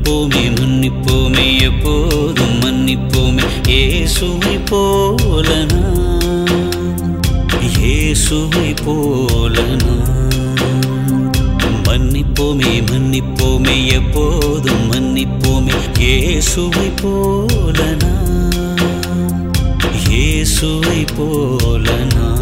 மன்னிப்போமே மன்னிப்போமே எப்போதும் மன்னிப்போமே இயேசுவை போல நான் இயேசுவை போல நான் மன்னிப்போமே மன்னிப்போமே எப்போதும் மன்னிப்போமே இயேசுவை போல நான் இயேசுவை போல நான்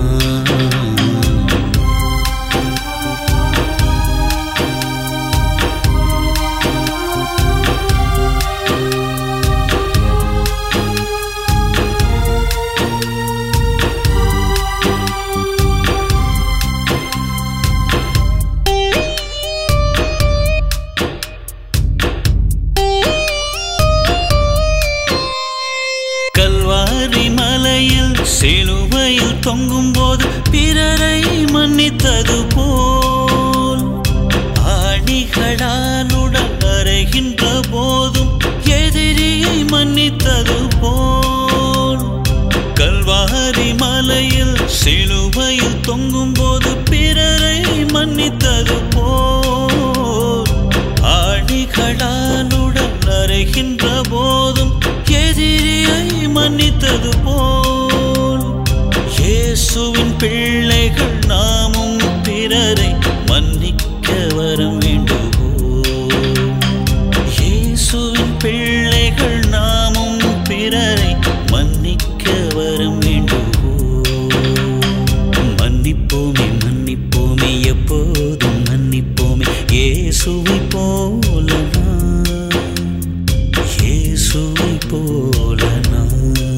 கல்வாரி மலையில் சிலுவையில் தொங்கும் போது பிறரை மன்னித்தது போல் ஆணிகளால் உடல் அறைகின்ற போதும் எதிரியை மன்னித்தது போல் கல்வாரி மலையில் சிலுவையில் தொங்கும் போது பிறரை மன்னித்தது போல் ஆணிகளால் உடல் அறைகின்ற போதும் எதிரியை மன்னித்தது போல் இயேசுவின் பிள்ளைகள் நாமும் பிறரை மன்னிக்க வரம் வேண்டுவோம் இயேசுவின் பிள்ளைகள் நாமும் பிறரை மன்னிக்க வரம் வேண்டுவோம் மன்னிப்போமே மன்னிப்போமே எப்போதும் மன்னிப்போமே இயேசுவை போல நான் இயேசுவை போல நான்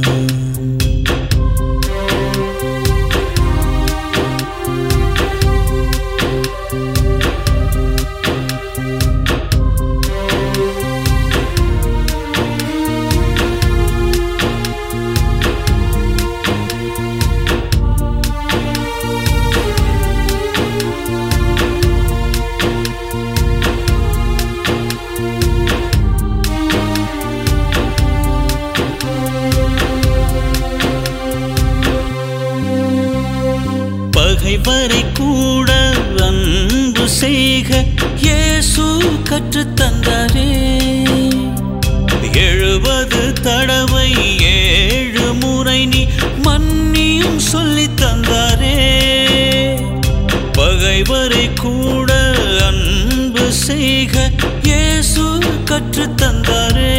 பகைவரை கூட அன்பு செய்க இயேசு கற்றுத் தந்தாரே எழுபது தடவை ஏழு முறை நீ மன்னியும் சொல்லித் தந்தாரே பகைவரை கூட அன்பு செய்க இயேசு கற்றுத் தந்தாரே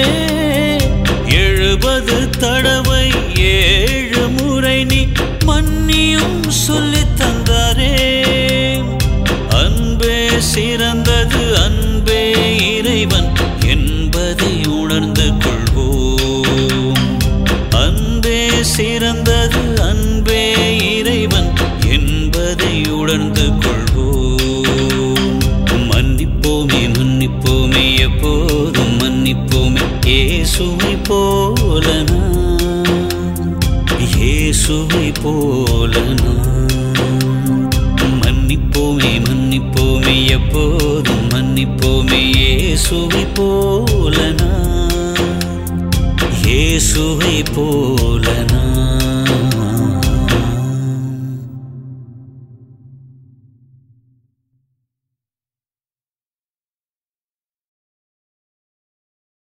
எழுபது தடவை ஏழு முறை நீ மன்னியும் சொல்லித் தந்தாரே அன்பே சிறந்தது அன்பே இறைவன் என்பதை உணர்ந்து கொள்வோம் அன்பே சிறந்தது அன்பே இறைவன் என்பதை உணர்ந்து கொள்வோம் மன்னிப்போமே மன்னிப்போமே எப்போதும் மன்னிப்போமே இயேசுவை போல நான் இயேசுவை போல நான் மன்னிப்போமே மன்னிப்போமே எப்போதும் மன்னிப்போமே இயேசுவை போல நான் இயேசுவை போல